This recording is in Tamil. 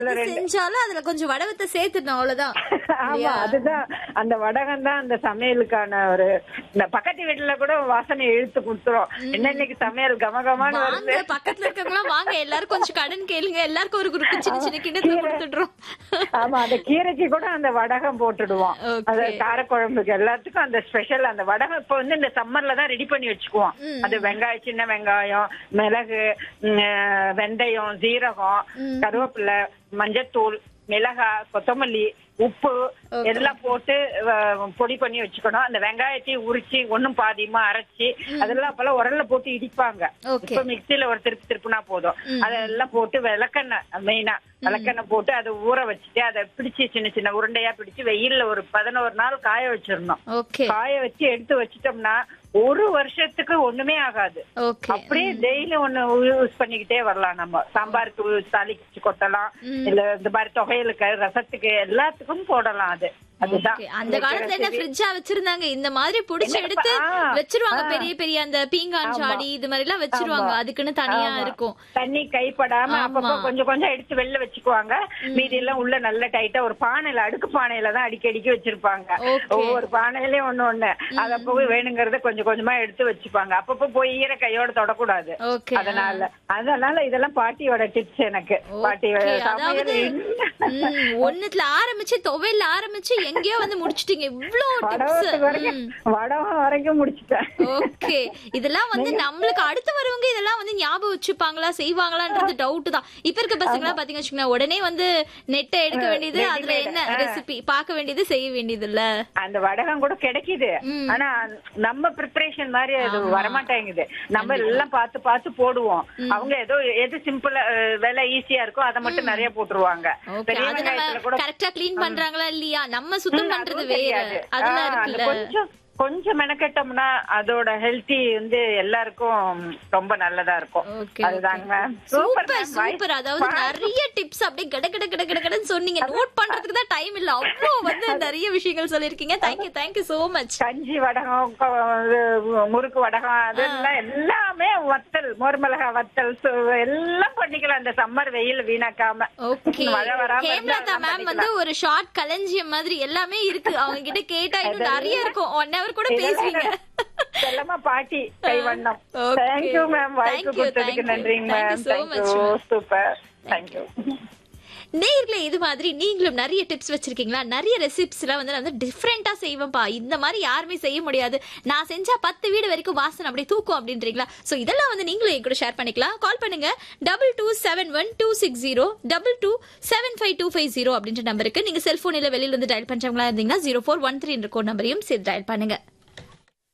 இதுல ரெண்டு செஞ்சாலும் அதுல கொஞ்சம் வடவத்தை சேர்த்துடணும் அவ்வளவுதான் ஆமா அதுதான் அந்த வடகம் தான் அந்த சமையலுக்கான ஒரு இந்த பக்கத்து வீட்டுல கூட வாசனை இழுத்து கொடுத்துரும் என்ன இன்னைக்கு சமையல் கமகமான்னு வருது வாங்க பக்கத்துல இருக்கவங்க வாங்க எல்லாரும் கொஞ்சம் கடன் கேளுங்க எல்லாருக்கும் ஒரு குறுக்கு சின்ன சின்ன கிண்ணத்துல கொடுத்துடுறோம் ஆமா அந்த கீரைக்கு கூட அந்த வடகம் போட்டுடுவோம் Okay. அது காரக்குழம்புக்கு எல்லாத்துக்கும் அந்த ஸ்பெஷல் அந்த வடகம் இப்ப வந்து இந்த சம்மர்ல தான் ரெடி பண்ணி வச்சுக்குவோம் அது வெங்காயம் சின்ன வெங்காயம் மிளகு ம், அஹ், வெந்தயம் ஜீரகம் கருவேப்பிலை மஞ்சத்தூள் மிளகாய் கொத்தமல்லி உப்பு எல்லாம் போட்டு அஹ், பொடி பண்ணி வச்சுக்கணும் அந்த வெங்காயத்தையும் உரிச்சு ஒண்ணும் பாதியமா அரைச்சி அதெல்லாம் அப்பெல்லாம் உரல்ல போட்டு இடிப்பாங்க Okay. இப்ப மிக்சியில ஒரு திருப்பி திருப்பினா போதும் அதெல்லாம் போட்டு விளக்கெண்ணெய் மெயினா விளக்கெண்ணெய் போட்டு அதை ஊற வச்சுட்டு அதை பிடிச்சு சின்ன சின்ன உருண்டையா பிடிச்சு வெயில்ல ஒரு பதினோரு நாள் காய வச்சிடணும் ஓகே காய வச்சு எடுத்து வச்சிட்டோம்னா ஒரு வருஷத்துக்கு ஒண்ணுமே ஆகாது ஓகே அப்படியே டெய்லி ஒண்ணு யூஸ் பண்ணிக்கிட்டே வரலாம் நம்ம சாம்பாருக்கு தாளிச்சு கொட்டலாம் இல்ல இந்த மாதிரி தொகையலுக்கு ரசத்துக்கு எல்லாத்துக்கும் போடலாம் அது அதுதான் Okay. அந்த காலத்துல என்ன ஃப்ரிட்ஜா வச்சிருந்தாங்க இந்த மாதிரி புடிச்சு என்ன எடுத்து ஆ, வச்சிருவாங்க பெரிய பெரிய அந்த பீங்கான் சாடி இது மாதிரி எல்லாம் வச்சிருவாங்க அதுக்குன்னு தனியா ஆமா. இருக்கும் தண்ணி கைப்படாம ஆமா. அப்பப்ப கொஞ்சம் கொஞ்சம் எடுத்து வெளில வச்சுக்குவாங்க மீதி எல்லாம் உள்ள நல்ல டைட்டா ஒரு பானையில அடுக்கு பானையில தான் அடிக்கி அடிக்கி வச்சிருப்பாங்க Okay. ஒவ்வொரு பானையிலயும் ஒண்ணு ஒண்ணு அத போய் வேணுங்கறத கொஞ்சம் கொஞ்சமா எடுத்து வச்சுப்பாங்க அப்பப்ப போய் ஈர கையோட தொடக்கூடாது ஓகே அதனால அதனால இதெல்லாம் பாட்டியோட டிப்ஸ் எனக்கு பாட்டி Okay, சமையல் அதாவது ம், ஒண்ணுத்துல ஆரம்பிச்சு துவையல்ல ஆரம்பிச்சு எங்கேயோ வந்து முடிச்சிட்டீங்க இவ்ளோ வடவத்துக்கு டிப்ஸ் வரைக்கும் வடவம் வரைக்கும் முடிச்சிட்டேன் ஓகே இதெல்லாம் வந்து நம்மளுக்கு அடுத்து வரவங்க இதெல்லாம் வந்து ஞாபகம் வச்சுப்பாங்களா செய்வாங்களான்றது டவுட் தான் இப்ப இருக்க பசங்க எல்லாம் பாத்தீங்க வச்சுக்கோங்களேன் உடனே வந்து நெட்டை எடுக்க வேண்டியது அதுல என்ன ரெசிபி பார்க்க வேண்டியது செய்ய வேண்டியது இல்ல அந்த வடகம் கூட கிடைக்குது ஆனா நம்ம ப்ரிப்பரேஷன் மாதிரி அது வரமாட்டேங்குது நம்ம எல்லாம் பார்த்து பார்த்து போடுவோம் அவங்க ஏதோ எது சிம்பிளா வேலை ஈஸியா இருக்கோ அதை மட்டும் நிறைய போட்டுருவாங்க ஓகே பெரிய அது வெங்காயத்துல நம்ம கூட கரெக்டா க்ளீன் பண்றாங்களா இல்லையா நம்ம சுத்தம் ம், பண்றது அதுவும் வேற தெரியாது. அதெல்லாம் ஆ, அந்த இருக்குல்ல கொஞ்சம் கொஞ்சம் மெனக்கெட்டோம்னா அதோட ஹெல்த்தி வந்து எல்லாருக்கும் ரொம்ப நல்லதா இருக்கும் Okay, அதுதாங்க மேம் சூப்பர் சூப்பர் அதாவது நிறைய டிப்ஸ் அப்படியே கட கட கட கட கடன்னு சொன்னீங்க நோட் பண்றதுக்கு தான் டைம் இல்ல அவ்வளோ வந்து நிறைய விஷயங்கள் சொல்லிருக்கீங்க தேங்க்யூ தேங்க்யூ சோ மச் கஞ்சி வடகம் கொ- இது முறுக்கு வடகம் அதெல்லாம் எல்லாமே வத்தல் மோர்மிளகா வத்தல் சு- எல்லாம் பண்ணிக்கலாம் இந்த சம்மர் வெயில் வீணாக்காம ஓகே மழை வராம இருந்தா ஹேம்லதா எல்லாம் மேம் வந்து ஒரு ஷார்ட் கலஞ்சியம் மாதிரி எல்லாமே இருக்கு அவங்க கிட்ட கேட்டா இன்னும் நிறைய இருக்கும் ஒன் ஹவர் கூட பேசுவீங்க செல்லமா பாட்டி கைவண்ணம் Okay. தேங்க்யூ மேம் வாய்ப்பு Thank you, கொடுத்ததுக்கு thank you. நன்றிங்க Thank you ma'am so thank you much, ma'am. Super thank you நேர்ல இது மாதிரி நீங்களும் நிறைய டிப்ஸ் வச்சிருக்கீங்களா நிறைய ரெசிப்ஸ் எல்லாம் வந்து நான் வந்து டிஃப்ரெண்டா செய்வேன்ப்பா இந்த மாதிரி யாருமே செய்ய முடியாது நான் செஞ்சா பத்து வீடு வரைக்கும் வாசனை அப்படியே தூக்கும் அப்படின்றீங்களா சோ இதெல்லாம் வந்து நீங்களும் என் கூட ஷேர் பண்ணிக்கலாம் கால் பண்ணுங்க double two seven one two six zero double two seven five two five zero அப்படின்ற நம்பருக்கு நீங்க செல்போன் இல்ல வெளியில இருந்து டயல் பண்றவங்களா இருந்தீங்கன்னா zero four one three code நம்பரையும் சேர்த்து டயல் பண்ணுங்க